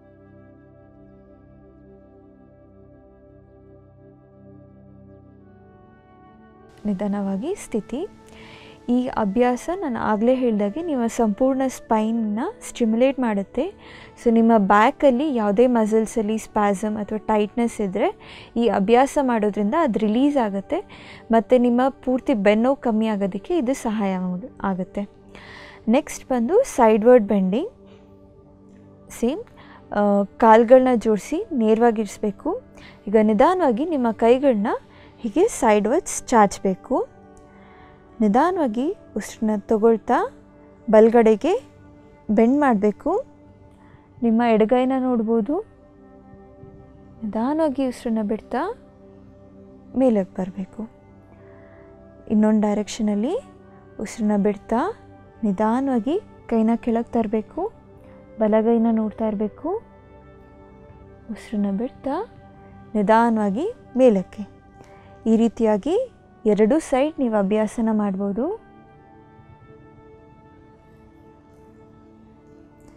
ನಿಧಾನವಾಗಿ ಸ್ಥಿತಿ ಈ ಅಭ್ಯಾಸ ನಾನು ಆಗಲೇ ಹೇಳಿದಾಗೆ ನಿಮ್ಮ ಸಂಪೂರ್ಣ ಸ್ಪೈನ್ನ ಸ್ಟಿಮ್ಯುಲೇಟ್ ಮಾಡುತ್ತೆ ಸೊ ನಿಮ್ಮ ಬ್ಯಾಕಲ್ಲಿ ಯಾವುದೇ ಮಸಲ್ಸಲ್ಲಿ ಸ್ಪ್ಯಾಸಮ್ ಅಥವಾ ಟೈಟ್ನೆಸ್ ಇದ್ದರೆ ಈ ಅಭ್ಯಾಸ ಮಾಡೋದ್ರಿಂದ ಅದು ರಿಲೀಸ್ ಆಗುತ್ತೆ ಮತ್ತು ನಿಮ್ಮ ಪೂರ್ತಿ ಬೆನ್ನೋವು ಕಮ್ಮಿ ಆಗೋದಕ್ಕೆ ಇದು ಸಹಾಯ ಆಗುತ್ತೆ ನೆಕ್ಸ್ಟ್ ಬಂದು ಸೈಡ್ವರ್ಡ್ ಬೆಂಡಿಂಗ್ ಸೇಮ್ ಕಾಲುಗಳನ್ನ ಜೋಡಿಸಿ ನೇರವಾಗಿರಿಸ್ಬೇಕು ಈಗ ನಿಧಾನವಾಗಿ ನಿಮ್ಮ ಕೈಗಳನ್ನ ಹೀಗೆ ಸೈಡ್ವರ್ಡ್ಸ್ ಚಾಚಬೇಕು ನಿಧಾನವಾಗಿ ಉಸಿರನ್ನ ತಗೊಳ್ತಾ ಬಲಗಡೆಗೆ ಬೆಂಡ್ ಮಾಡಬೇಕು ನಿಮ್ಮ ಎಡಗೈನ ನೋಡ್ಬೋದು ನಿಧಾನವಾಗಿ ಉಸಿರನ್ನ ಬಿಡ್ತಾ ಮೇಲಕ್ಕೆ ಬರಬೇಕು ಇನ್ನೊಂದು ಡೈರೆಕ್ಷನಲ್ಲಿ ಉಸಿರನ್ನ ಬಿಡ್ತಾ ನಿಧಾನವಾಗಿ ಕೈನ ಕೆಳಗೆ ತರಬೇಕು ಬಲಗೈನ ನೋಡ್ತಾ ಇರಬೇಕು ಉಸಿರನ್ನ ಬಿಡ್ತಾ ನಿಧಾನವಾಗಿ ಮೇಲಕ್ಕೆ ಈ ರೀತಿಯಾಗಿ ಎರಡೂ ಸೈಡ್ ನೀವು ಅಭ್ಯಾಸನ ಮಾಡ್ಬೋದು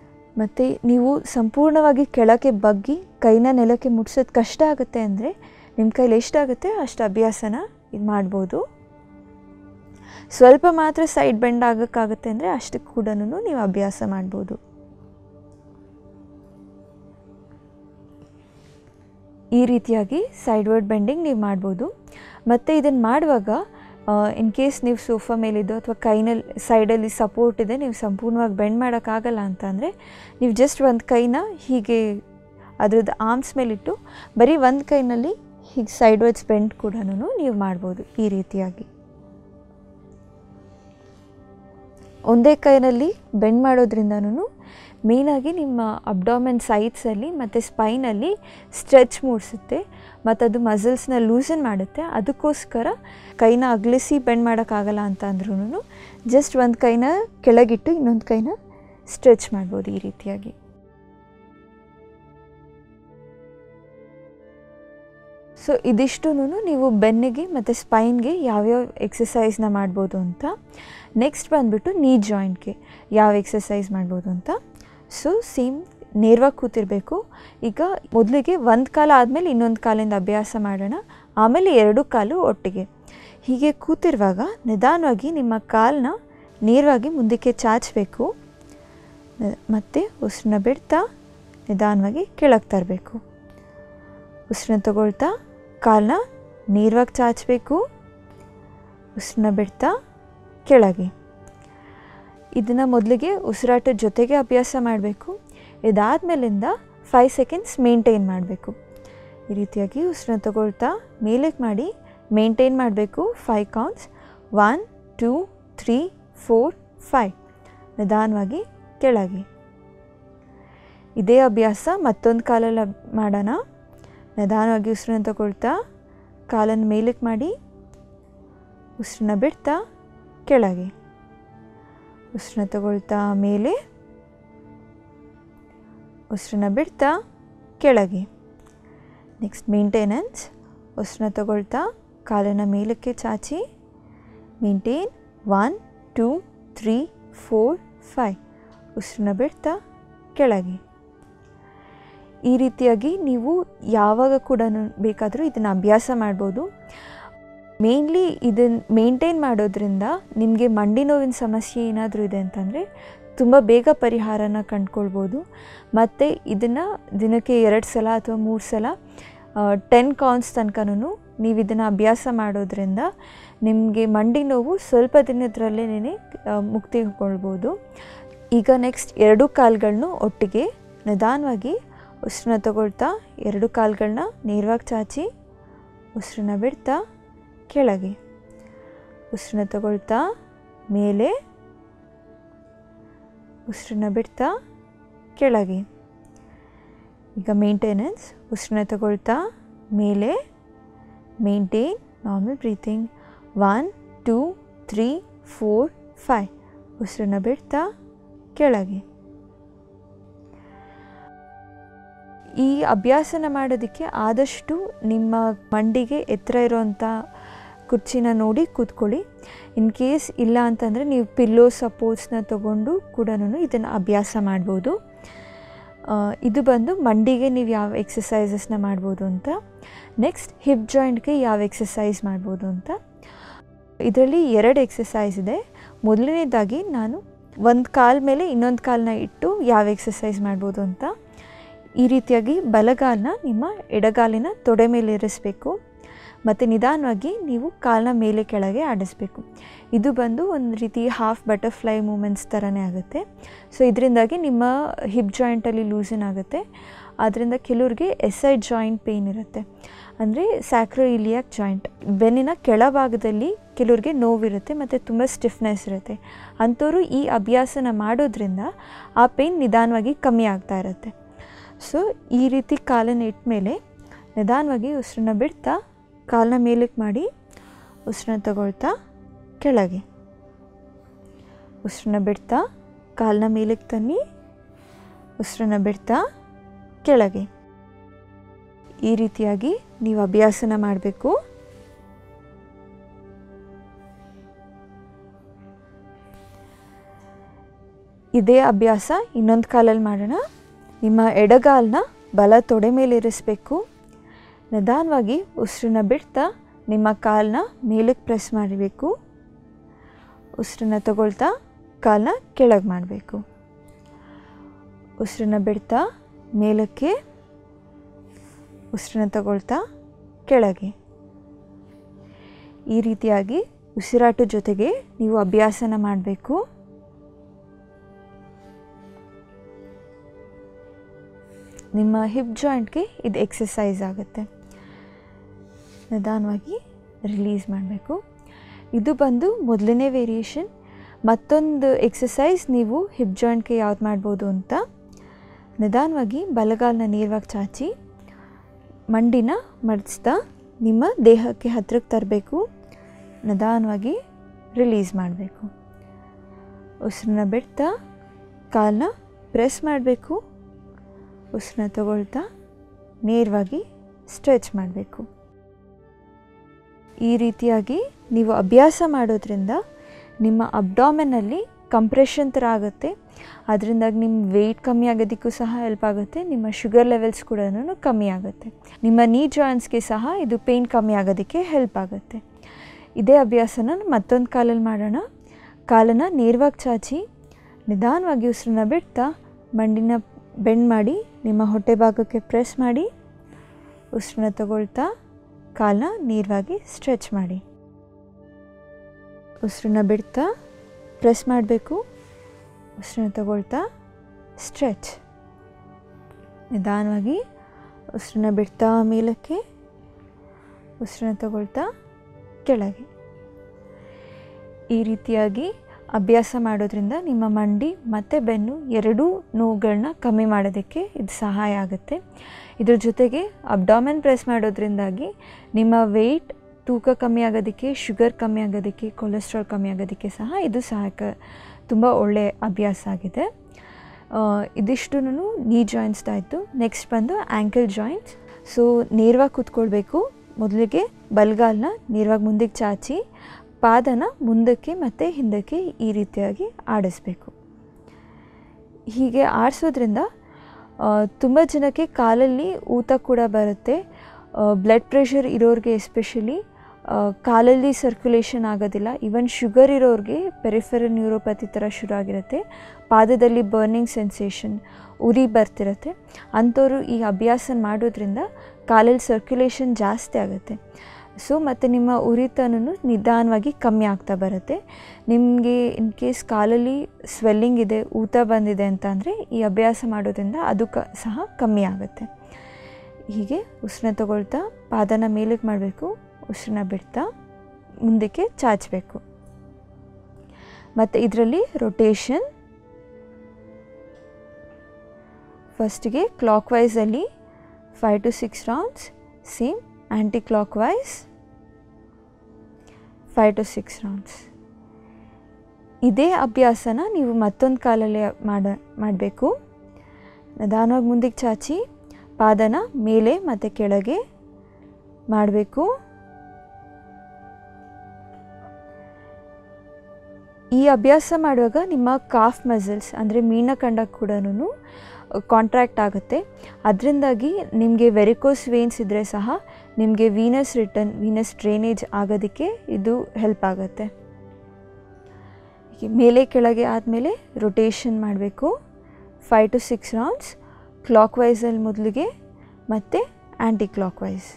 ಮತ್ತು ನೀವು ಸಂಪೂರ್ಣವಾಗಿ ಕೆಳಕ್ಕೆ ಬಗ್ಗಿ ಕೈನ ನೆಲಕ್ಕೆ ಮುಟ್ಸೋದು ಕಷ್ಟ ಆಗುತ್ತೆ ಅಂದರೆ ನಿಮ್ಮ ಕೈಲಿ ಎಷ್ಟಾಗುತ್ತೆ ಅಷ್ಟು ಅಭ್ಯಾಸನ ಇದು ಮಾಡ್ಬೋದು ಸ್ವಲ್ಪ ಮಾತ್ರ ಸೈಡ್ ಬೆಂಡ್ ಆಗೋಕ್ಕಾಗುತ್ತೆ ಅಂದರೆ ಅಷ್ಟಕ್ಕೆ ಕೂಡ ನೀವು ಅಭ್ಯಾಸ ಮಾಡ್ಬೋದು ಈ ರೀತಿಯಾಗಿ ಸೈಡ್ವರ್ಡ್ ಬೆಂಡಿಂಗ್ ನೀವು ಮಾಡ್ಬೋದು ಮತ್ತು ಇದನ್ನು ಮಾಡುವಾಗ ಇನ್ ಕೇಸ್ ನೀವು ಸೋಫಾ ಮೇಲಿದ್ದು ಅಥವಾ ಕೈನಲ್ಲಿ ಸೈಡಲ್ಲಿ ಸಪೋರ್ಟ್ ಇದೆ ನೀವು ಸಂಪೂರ್ಣವಾಗಿ ಬೆಂಡ್ ಮಾಡೋಕ್ಕಾಗಲ್ಲ ಅಂತ ಅಂದರೆ ನೀವು ಜಸ್ಟ್ ಒಂದು ಕೈನ ಹೀಗೆ ಅದ್ರದ್ದು ಆರ್ಮ್ಸ್ ಮೇಲಿಟ್ಟು ಬರೀ ಒಂದು ಕೈನಲ್ಲಿ ಹೀಗೆ ಸೈಡ್ವರ್ಡ್ಸ್ ಬೆಂಡ್ ಕೂಡ ನೀವು ಮಾಡ್ಬೋದು ಈ ರೀತಿಯಾಗಿ ಒಂದೇ ಕೈನಲ್ಲಿ ಬೆಂಡ್ ಮಾಡೋದ್ರಿಂದನೂ ಮೇಯ್ನಾಗಿ ನಿಮ್ಮ ಅಬ್ಡಾಮೆನ್ ಸೈಡ್ಸಲ್ಲಿ ಮತ್ತು ಸ್ಪೈನಲ್ಲಿ ಸ್ಟ್ರೆಚ್ ಮೂಡಿಸುತ್ತೆ ಮತ್ತು ಅದು ಮಸಲ್ಸ್ನ ಲೂಸನ್ ಮಾಡುತ್ತೆ ಅದಕ್ಕೋಸ್ಕರ ಕೈನ ಅಗಲಿಸಿ ಬೆಂಡ್ ಮಾಡೋಕ್ಕಾಗಲ್ಲ ಅಂತ ಅಂದ್ರೂ ಜಸ್ಟ್ ಒಂದು ಕೈನ ಕೆಳಗಿಟ್ಟು ಇನ್ನೊಂದು ಕೈನ ಸ್ಟ್ರೆಚ್ ಮಾಡ್ಬೋದು ಈ ರೀತಿಯಾಗಿ ಸೊ ಇದಿಷ್ಟು ನೀವು ಬೆನ್ನಿಗೆ ಮತ್ತು ಸ್ಪೈನ್ಗೆ ಯಾವ್ಯಾವ ಎಕ್ಸಸೈಸ್ನ ಮಾಡ್ಬೋದು ಅಂತ ನೆಕ್ಸ್ಟ್ ಬಂದುಬಿಟ್ಟು ನೀ ಜಾಯಿಂಟ್ಗೆ ಯಾವ ಎಕ್ಸಸೈಸ್ ಮಾಡ್ಬೋದು ಅಂತ ಸೊ ಸೇಮ್ ನೇರವಾಗಿ ಕೂತಿರಬೇಕು ಈಗ ಮೊದಲಿಗೆ ಒಂದು ಕಾಲ ಆದಮೇಲೆ ಇನ್ನೊಂದು ಕಾಲಿಂದ ಅಭ್ಯಾಸ ಮಾಡೋಣ ಆಮೇಲೆ ಎರಡು ಕಾಲು ಒಟ್ಟಿಗೆ ಹೀಗೆ ಕೂತಿರುವಾಗ ನಿಧಾನವಾಗಿ ನಿಮ್ಮ ಕಾಲನ್ನ ನೇರವಾಗಿ ಮುಂದಕ್ಕೆ ಚಾಚಬೇಕು ಮತ್ತು ಉಸಿರನ್ನ ಬಿಡ್ತಾ ನಿಧಾನವಾಗಿ ಕೆಳಗೆ ತರಬೇಕು ಉಸಿರನ್ನ ತಗೊಳ್ತಾ ಕಾಲನ್ನ ನೇರವಾಗಿ ಚಾಚಬೇಕು ಉಸಿರನ್ನ ಬಿಡ್ತಾ ಕೆಳಗೆ ಇದನ್ನು ಮೊದಲಿಗೆ ಉಸಿರಾಟದ ಜೊತೆಗೆ ಅಭ್ಯಾಸ ಮಾಡಬೇಕು ಇದಾದಮೇಲಿಂದ ಫೈವ್ ಸೆಕೆಂಡ್ಸ್ ಮೇಂಟೈನ್ ಮಾಡಬೇಕು ಈ ರೀತಿಯಾಗಿ ಉಸಿರನ್ನ ತಗೊಳ್ತಾ ಮೇಲಕ್ಕೆ ಮಾಡಿ ಮೇಂಟೈನ್ ಮಾಡಬೇಕು five counts one two three four five ನಿಧಾನವಾಗಿ ಕೆಳಗೆ ಇದೇ ಅಭ್ಯಾಸ ಮತ್ತೊಂದು ಕಾಲಲ್ಲಿ ಅಬ್- ಮಾಡೋಣ ನಿಧಾನವಾಗಿ ಉಸಿರನ್ನ ತಗೊಳ್ತಾ ಕಾಲನ್ನು ಮೇಲಕ್ಕೆ ಮಾಡಿ ಉಸಿರನ್ನ ಬಿಡ್ತಾ ಕೆಳಗೆ ಉಸಿರನ್ನ ತಗೊಳ್ತಾ ಮೇಲೆ ಉಸಿರನ್ನ ಬಿಡ್ತಾ ಕೆಳಗೆ ನೆಕ್ಸ್ಟ್ ಮೇಂಟೆನೆನ್ಸ್ ಉಸಿರನ್ನ ತಗೊಳ್ತಾ ಕಾಲನ್ನು ಮೇಲಕ್ಕೆ ಚಾಚಿ maintain one two three four five ಉಸಿರನ್ನ ಬಿಡ್ತಾ ಕೆಳಗೆ ಈ ರೀತಿಯಾಗಿ ನೀವು ಯಾವಾಗ ಕೂಡ ಬೇಕಾದರೂ ಇದನ್ನು ಅಭ್ಯಾಸ ಮಾಡ್ಬೋದು ಮೇನ್ಲಿ ಇದನ್ನು ಮೇಂಟೈನ್ ಮಾಡೋದ್ರಿಂದ ನಿಮಗೆ ಮಂಡಿ ನೋವಿನ ಸಮಸ್ಯೆ ಏನಾದರೂ ಇದೆ ಅಂತಂದರೆ ತುಂಬ ಬೇಗ ಪರಿಹಾರನ ಕಂಡ್ಕೊಳ್ಬೋದು ಮತ್ತು ಇದನ್ನು ದಿನಕ್ಕೆ ಎರಡು ಸಲ ಅಥವಾ ಮೂರು ಸಲ ಟೆನ್ ಕೌನ್ಸ್ ತನಕನೂ ನೀವು ಇದನ್ನು ಅಭ್ಯಾಸ ಮಾಡೋದ್ರಿಂದ ನಿಮಗೆ ಮಂಡಿ ನೋವು ಸ್ವಲ್ಪ ದಿನದರಲ್ಲೇ ಮುಕ್ತಿಗೊಳ್ಬೋದು ಈಗ ನೆಕ್ಸ್ಟ್ ಎರಡು ಕಾಲುಗಳನ್ನು ಒಟ್ಟಿಗೆ ನಿಧಾನವಾಗಿ ಉಸಿರನ್ನ ತಗೊಳ್ತಾ ಎರಡು ಕಾಲುಗಳನ್ನ ನೇರವಾಗಿ ಚಾಚಿ ಉಸಿರನ್ನ ಬಿಡ್ತಾ ಕೆಳಗೆ ಉಸಿರನ್ನ ತಗೊಳ್ತಾ ಮೇಲೆ ಉಸಿರನ್ನ ಬಿಡ್ತಾ ಕೆಳಗೆ ಈಗ ಮೇಂಟೆನೆನ್ಸ್ ಉಸಿರನ್ನ ತಗೊಳ್ತಾ ಮೇಲೆ maintain normal breathing one two three four five ಉಸಿರನ್ನ ಬಿಡ್ತಾ ಕೆಳಗೆ ಈ ಅಭ್ಯಾಸನ ಮಾಡೋದಕ್ಕೆ ಆದಷ್ಟು ನಿಮ್ಮ ಮಂಡಿಗೆ ಎತ್ತರ ಇರೋವಂಥ ಕುರ್ಚಿನ ನೋಡಿ ಕೂತ್ಕೊಳ್ಳಿ ಇನ್ ಕೇಸ್ ಇಲ್ಲ ಅಂತಂದರೆ ನೀವು ಪಿಲ್ಲೋ ಸಪೋರ್ಟ್ಸ್ನ ತೊಗೊಂಡು ಕೂಡ ಇದನ್ನು ಅಭ್ಯಾಸ ಮಾಡ್ಬೋದು ಆ, ಇದು ಬಂದು ಮಂಡಿಗೆ ನೀವು ಯಾವ ಎಕ್ಸಸೈಸಸ್ನ ಮಾಡ್ಬೋದು ಅಂತ ನೆಕ್ಸ್ಟ್ ಹಿಪ್ ಜಾಯಿಂಟ್ಗೆ ಯಾವ ಎಕ್ಸಸೈಸ್ ಮಾಡ್ಬೋದು ಅಂತ ಇದರಲ್ಲಿ ಎರಡು ಎಕ್ಸಸೈಸ್ ಇದೆ ಮೊದಲನೇದಾಗಿ ನಾನು ಒಂದು ಕಾಲ ಮೇಲೆ ಇನ್ನೊಂದು ಕಾಲನ್ನ ಇಟ್ಟು ಯಾವ ಎಕ್ಸಸೈಸ್ ಮಾಡ್ಬೋದು ಅಂತ ಈ ರೀತಿಯಾಗಿ ಬಲಗಾಲನ್ನ ನಿಮ್ಮ ಎಡಗಾಲಿನ ತೊಡೆ ಮೇಲೆ ಇರಿಸ್ಬೇಕು ಮತ್ತು ನಿಧಾನವಾಗಿ ನೀವು ಕಾಲನ್ನ ಮೇಲೆ ಕೆಳಗೆ ಆಡಿಸ್ಬೇಕು ಇದು ಬಂದು ಒಂದು ರೀತಿ ಹಾಫ್ ಬಟರ್ಫ್ಲೈ ಮೂಮೆಂಟ್ಸ್ ಥರನೇ ಆಗುತ್ತೆ ಸೊ ಇದರಿಂದಾಗಿ ನಿಮ್ಮ ಹಿಪ್ ಜಾಯಿಂಟಲ್ಲಿ ಲೂಸನ್ ಆಗುತ್ತೆ ಆದ್ದರಿಂದ ಕೆಲವ್ರಿಗೆ ಎಸ್ ಐ ಜಾಯಿಂಟ್ ಪೇಯ್ನ್ ಇರುತ್ತೆ ಅಂದರೆ ಸ್ಯಾಕ್ರೋ ಇಲಿಯಾಕ್ ಜಾಯಿಂಟ್ ಬೆನ್ನಿನ ಕೆಳಭಾಗದಲ್ಲಿ ಕೆಲವ್ರಿಗೆ ನೋವಿರುತ್ತೆ ಮತ್ತು ತುಂಬ ಸ್ಟಿಫ್ನೆಸ್ ಇರುತ್ತೆ ಅಂಥವ್ರು ಈ ಅಭ್ಯಾಸನ ಮಾಡೋದ್ರಿಂದ ಆ ಪೇಯ್ನ್ ನಿಧಾನವಾಗಿ ಕಮ್ಮಿ ಆಗ್ತಾ ಇರುತ್ತೆ ಸೊ ಈ ರೀತಿ ಕಾಲನ್ನ ಇಟ್ಮೇಲೆ ನಿಧಾನವಾಗಿ ಉಸಿರನ್ನ ಬಿಡ್ತಾ ಕಾಲನ್ನ ಮೇಲಕ್ಕೆ ಮಾಡಿ ಉಸಿರನ್ನ ತಗೊಳ್ತಾ ಕೆಳಗೆ ಉಸಿರನ್ನ ಬಿಡ್ತಾ ಕಾಲನ್ನ ಮೇಲಕ್ಕೆ ತನ್ನಿ ಉಸಿರನ್ನ ಬಿಡ್ತಾ ಕೆಳಗೆ ಈ ರೀತಿಯಾಗಿ ನೀವು ಅಭ್ಯಾಸನ ಮಾಡಬೇಕು ಇದೇ ಅಭ್ಯಾಸ ಇನ್ನೊಂದು ಕಾಲಲ್ಲಿ ಮಾಡೋಣ ನಿಮ್ಮ ಎಡಗಾಲನ್ನ ಬಲ ತೊಡೆ ಮೇಲೆ ಇರಿಸ್ಬೇಕು ನಿಧಾನವಾಗಿ ಉಸಿರನ್ನ ಬಿಡ್ತಾ ನಿಮ್ಮ ಕಾಲನ್ನ ಮೇಲಕ್ಕೆ ಪ್ರೆಸ್ ಮಾಡಬೇಕು ಉಸಿರನ್ನ ತಗೊಳ್ತಾ ಕಾಲನ್ನ ಕೆಳಗೆ ಮಾಡಬೇಕು ಉಸಿರನ್ನ ಬಿಡ್ತಾ ಮೇಲಕ್ಕೆ ಉಸಿರನ್ನ ತಗೊಳ್ತಾ ಕೆಳಗೆ ಈ ರೀತಿಯಾಗಿ ಉಸಿರಾಟದ ಜೊತೆಗೆ ನೀವು ಅಭ್ಯಾಸನ ಮಾಡಬೇಕು ನಿಮ್ಮ ಹಿಪ್ ಜಾಯಿಂಟ್ಗೆ ಇದು ಎಕ್ಸಸೈಸ್ ಆಗುತ್ತೆ ನಿಧಾನವಾಗಿ ರಿಲೀಸ್ ಮಾಡಬೇಕು ಇದು ಬಂದು ಮೊದಲನೇ ವೇರಿಯೇಷನ್ ಮತ್ತೊಂದು ಎಕ್ಸಸೈಸ್ ನೀವು ಹಿಪ್ ಜಾಯಿಂಟ್ಗೆ ಯಾವ್ದು ಮಾಡ್ಬೋದು ಅಂತ ನಿಧಾನವಾಗಿ ಬಲಗಾಲನ್ನ ನೇರವಾಗಿ ಚಾಚಿ ಮಂಡಿನ ಮಡಿಸ್ತಾ ನಿಮ್ಮ ದೇಹಕ್ಕೆ ಹತ್ರಕ್ಕೆ ತರಬೇಕು ನಿಧಾನವಾಗಿ ರಿಲೀಸ್ ಮಾಡಬೇಕು ಉಸಿರನ್ನ ಬಿಡ್ತಾ ಕಾಲನ್ನ ಪ್ರೆಸ್ ಮಾಡಬೇಕು ಉಸಿರನ್ನ ತಗೊಳ್ತಾ ನೇರವಾಗಿ ಸ್ಟ್ರೆಚ್ ಮಾಡಬೇಕು ಈ ರೀತಿಯಾಗಿ ನೀವು ಅಭ್ಯಾಸ ಮಾಡೋದ್ರಿಂದ ನಿಮ್ಮ ಅಬ್ಡಾಮೆನಲ್ಲಿ ಕಂಪ್ರೆಷನ್ ಥರ ಆಗುತ್ತೆ ಅದರಿಂದಾಗಿ ನಿಮ್ಮ ವೆಯ್ಟ್ ಕಮ್ಮಿ ಆಗೋದಕ್ಕೂ ಸಹ ಹೆಲ್ಪ್ ಆಗುತ್ತೆ ನಿಮ್ಮ ಶುಗರ್ ಲೆವೆಲ್ಸ್ ಕೂಡ ಕಮ್ಮಿ ಆಗುತ್ತೆ ನಿಮ್ಮ ನೀ ಜಾಯಿಂಟ್ಸ್ಗೆ ಸಹ ಇದು ಪೇಯ್ನ್ ಕಮ್ಮಿ ಆಗೋದಕ್ಕೆ ಹೆಲ್ಪ್ ಆಗುತ್ತೆ ಇದೇ ಅಭ್ಯಾಸನ ಮತ್ತೊಂದು ಕಾಲಲ್ಲಿ ಮಾಡೋಣ ಕಾಲನ್ನು ನೇರವಾಗಿ ಚಾಚಿ ನಿಧಾನವಾಗಿ ಉಸಿರನ್ನ ಬಿಡ್ತಾ ಮಂಡಿನ ಬೆಂಡ್ ಮಾಡಿ ನಿಮ್ಮ ಹೊಟ್ಟೆ ಭಾಗಕ್ಕೆ ಪ್ರೆಸ್ ಮಾಡಿ ಉಸಿರನ್ನ ತಗೊಳ್ತಾ ಕಾಲನ್ನ ನೇರವಾಗಿ ಸ್ಟ್ರೆಚ್ ಮಾಡಿ ಉಸಿರನ್ನ ಬಿಡ್ತಾ ಪ್ರೆಸ್ ಮಾಡಬೇಕು ಉಸಿರನ್ನ ತಗೊಳ್ತಾ ಸ್ಟ್ರೆಚ್ ನಿಧಾನವಾಗಿ ಉಸಿರನ್ನ ಬಿಡ್ತಾ ಮೇಲಕ್ಕೆ ಉಸಿರನ್ನ ತಗೊಳ್ತಾ ಕೆಳಗೆ ಈ ರೀತಿಯಾಗಿ ಅಭ್ಯಾಸ ಮಾಡೋದ್ರಿಂದ ನಿಮ್ಮ ಮಂಡಿ ಮತ್ತು ಬೆನ್ನು ಎರಡೂ ನೋವುಗಳನ್ನ ಕಮ್ಮಿ ಮಾಡೋದಕ್ಕೆ ಇದು ಸಹಾಯ ಆಗುತ್ತೆ ಇದ್ರ ಜೊತೆಗೆ ಅಬ್ಡಾಮೆನ್ ಪ್ರೆಸ್ ಮಾಡೋದ್ರಿಂದಾಗಿ ನಿಮ್ಮ ವೆಯ್ಟ್ ತೂಕ ಕಮ್ಮಿ ಆಗೋದಕ್ಕೆ ಶುಗರ್ ಕಮ್ಮಿ ಆಗೋದಕ್ಕೆ ಕೊಲೆಸ್ಟ್ರಾಲ್ ಕಮ್ಮಿ ಆಗೋದಕ್ಕೆ ಸಹ ಇದು ಸಹಾಯಕ ತುಂಬ ಒಳ್ಳೆಯ ಅಭ್ಯಾಸ ಆಗಿದೆ ಇದಿಷ್ಟು ನೀ ಜಾಯಿಂಟ್ಸ್ದಾಯಿತು ನೆಕ್ಸ್ಟ್ ಬಂದು ಆ್ಯಂಕಲ್ ಜಾಯಿಂಟ್ಸ್ ಸೊ ನೇರವಾಗಿ ಕೂತ್ಕೊಳ್ಬೇಕು ಮೊದಲಿಗೆ ಬಲ್ಗಾಲನ್ನ ನೇರವಾಗಿ ಮುಂದಕ್ಕೆ ಚಾಚಿ ಪಾದನ ಮುಂದಕ್ಕೆ ಮತ್ತು ಹಿಂದಕ್ಕೆ ಈ ರೀತಿಯಾಗಿ ಆಡಿಸ್ಬೇಕು ಹೀಗೆ ಆಡಿಸೋದ್ರಿಂದ ತುಂಬ ಜನಕ್ಕೆ ಕಾಲಲ್ಲಿ ಊತ ಕೂಡ ಬರುತ್ತೆ ಬ್ಲಡ್ ಪ್ರೆಷರ್ ಇರೋರಿಗೆ ಎಸ್ಪೆಷಲಿ ಕಾಲಲ್ಲಿ ಸರ್ಕ್ಯುಲೇಷನ್ ಆಗೋದಿಲ್ಲ ಈವನ್ ಶುಗರ್ ಇರೋರಿಗೆ ಪೆರಿಫೆರಲ್ ನ್ಯೂರೋಪತಿ ಥರ ಶುರು ಆಗಿರುತ್ತೆ ಪಾದದಲ್ಲಿ ಬರ್ನಿಂಗ್ ಸೆನ್ಸೇಷನ್ ಉರಿ ಬರ್ತಿರುತ್ತೆ ಅಂಥವ್ರು ಈ ಅಭ್ಯಾಸ ಮಾಡೋದ್ರಿಂದ ಕಾಲಲ್ಲಿ ಸರ್ಕ್ಯುಲೇಷನ್ ಜಾಸ್ತಿ ಆಗುತ್ತೆ ಸೊ ಮತ್ತು ನಿಮ್ಮ ಉರಿತನೂ ನಿಧಾನವಾಗಿ ಕಮ್ಮಿ ಆಗ್ತಾ ಬರುತ್ತೆ ನಿಮಗೆ ಇನ್ ಕೇಸ್ ಕಾಲಲ್ಲಿ ಸ್ವೆಲ್ಲಿಂಗ್ ಇದೆ ಊತ ಬಂದಿದೆ ಅಂತ ಅಂದರೆ ಈ ಅಭ್ಯಾಸ ಮಾಡೋದ್ರಿಂದ ಅದು ಕ ಸಹ ಕಮ್ಮಿ ಆಗುತ್ತೆ ಹೀಗೆ ಉಸಿರನ್ನ ತಗೊಳ್ತಾ ಪಾದನ ಮೇಲಕ್ಕೆ ಮಾಡಬೇಕು ಉಸಿರನ್ನ ಬಿಡ್ತಾ ಮುಂದಕ್ಕೆ ಚಾಚಬೇಕು ಮತ್ತು ಇದರಲ್ಲಿ ರೊಟೇಷನ್ ಫಸ್ಟಿಗೆ ಕ್ಲಾಕ್ ವೈಸಲ್ಲಿ five to six rounds same anticlockwise five to six rounds ಇದೇ ಅಭ್ಯಾಸನ ನೀವು ಮತ್ತೊಂದು ಕಾಲಲ್ಲಿ ಮಾಡ ಮಾಡಬೇಕು ನಿಧಾನವಾಗಿ ಮುಂದಕ್ಕೆ ಚಾಚಿ ಪಾದನ ಮೇಲೆ ಮತ್ತು ಕೆಳಗೆ ಮಾಡಬೇಕು ಈ ಅಭ್ಯಾಸ ಮಾಡುವಾಗ ನಿಮ್ಮ ಕಾಫ್ ಮಸಲ್ಸ್ ಅಂದರೆ ಮೀನಖಂಡ ಕೂಡ ಕಾಂಟ್ರ್ಯಾಕ್ಟ್ ಆಗುತ್ತೆ ಅದರಿಂದಾಗಿ ನಿಮಗೆ ವೆರಿಕೋಸ್ ವೇನ್ಸ್ ಇದ್ದರೆ ಸಹ ನಿಮಗೆ ವೀನಸ್ ರಿಟರ್ನ್ ವೀನಸ್ ಡ್ರೈನೇಜ್ ಆಗೋದಕ್ಕೆ ಇದು ಹೆಲ್ಪ್ ಆಗುತ್ತೆ ಮೇಲೆ ಕೆಳಗೆ ಆದಮೇಲೆ ರೊಟೇಷನ್ ಮಾಡಬೇಕು ಫೈವ್ ಟು ಸಿಕ್ಸ್ ರೌಂಡ್ಸ್ ಕ್ಲಾಕ್ ವೈಸಲ್ಲಿ ಮೊದಲಿಗೆ ಮತ್ತು ಆ್ಯಂಟಿ ಕ್ಲಾಕ್ ವೈಸ್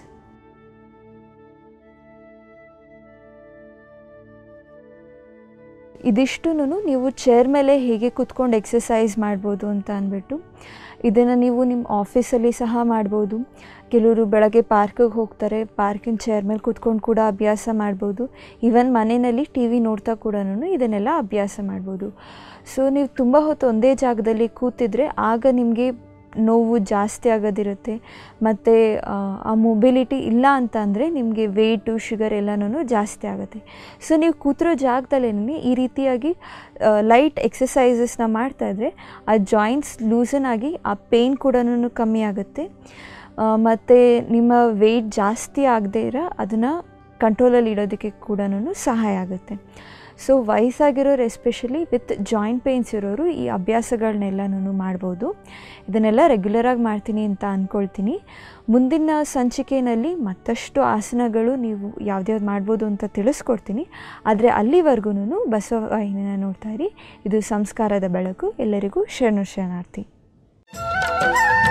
ಇದಿಷ್ಟು ನೀವು ಚೇರ್ ಮೇಲೆ ಹೇಗೆ ಕೂತ್ಕೊಂಡು ಎಕ್ಸಸೈಸ್ ಮಾಡ್ಬೋದು ಅಂತ ಅಂದ್ಬಿಟ್ಟು ಇದನ್ನು ನೀವು ನಿಮ್ಮ ಆಫೀಸಲ್ಲಿ ಸಹ ಮಾಡ್ಬೋದು ಕೆಲವರು ಬೆಳಗ್ಗೆ ಪಾರ್ಕಿಗೆ ಹೋಗ್ತಾರೆ ಪಾರ್ಕಿನ ಚೇರ್ ಮೇಲೆ ಕೂತ್ಕೊಂಡು ಕೂಡ ಅಭ್ಯಾಸ ಮಾಡ್ಬೋದು ಈವನ್ ಮನೆಯಲ್ಲಿ ಟಿ ವಿ ನೋಡ್ತಾ ಕೂಡ ಇದನ್ನೆಲ್ಲ ಅಭ್ಯಾಸ ಮಾಡ್ಬೋದು ಸೊ ನೀವು ತುಂಬ ಹೊತ್ತು ಒಂದೇ ಜಾಗದಲ್ಲಿ ಕೂತಿದ್ರೆ ಆಗ ನಿಮಗೆ ನೋವು ಜಾಸ್ತಿ ಆಗೋದಿರುತ್ತೆ ಮತ್ತು ಆ ಮೊಬಿಲಿಟಿ ಇಲ್ಲ ಅಂತ ಅಂದರೆ ನಿಮಗೆ ವೆಯ್ಟು ಶುಗರ್ ಎಲ್ಲನೂ ಜಾಸ್ತಿ ಆಗುತ್ತೆ ಸೊ ನೀವು ಕೂತಿರೋ ಜಾಗದಲ್ಲೇ ಈ ರೀತಿಯಾಗಿ ಲೈಟ್ ಎಕ್ಸಸೈಸಸ್ನ ಮಾಡ್ತಾಯಿದ್ರೆ ಆ ಜಾಯಿಂಟ್ಸ್ ಲೂಸನ್ ಆಗಿ ಆ ಪೇಯ್ನ್ ಕೂಡ ಕಮ್ಮಿ ಆಗುತ್ತೆ ಮತ್ತು ನಿಮ್ಮ ವೆಯ್ಟ್ ಜಾಸ್ತಿ ಆಗದೇ ಇರೋ ಅದನ್ನು ಕಂಟ್ರೋಲಲ್ಲಿ ಇಡೋದಕ್ಕೆ ಕೂಡ ಸಹಾಯ ಆಗುತ್ತೆ ಸೊ ವಯಸ್ಸಾಗಿರೋರು ಎಸ್ಪೆಷಲಿ ವಿತ್ ಜಾಯಿಂಟ್ ಪೇಯ್ನ್ಸ್ ಇರೋರು ಈ ಅಭ್ಯಾಸಗಳನ್ನೆಲ್ಲನೂ ಮಾಡ್ಬೋದು ಇದನ್ನೆಲ್ಲ ರೆಗ್ಯುಲರಾಗಿ ಮಾಡ್ತೀನಿ ಅಂತ ಅಂದ್ಕೊಳ್ತೀನಿ ಮುಂದಿನ ಸಂಚಿಕೆಯಲ್ಲಿ ಮತ್ತಷ್ಟು ಆಸನಗಳು ನೀವು ಯಾವ್ದ್ಯಾವ್ದು ಮಾಡ್ಬೋದು ಅಂತ ತಿಳಿಸ್ಕೊಡ್ತೀನಿ ಆದರೆ ಅಲ್ಲಿವರೆಗೂ ಬಸವವಾಹಿನಿನ ನೋಡ್ತಾ ಇರಿ ಇದು ಸಂಸ್ಕಾರದ ಬೆಳಕು ಎಲ್ಲರಿಗೂ ಶರಣು ಶರಣಾರ್ಥಿ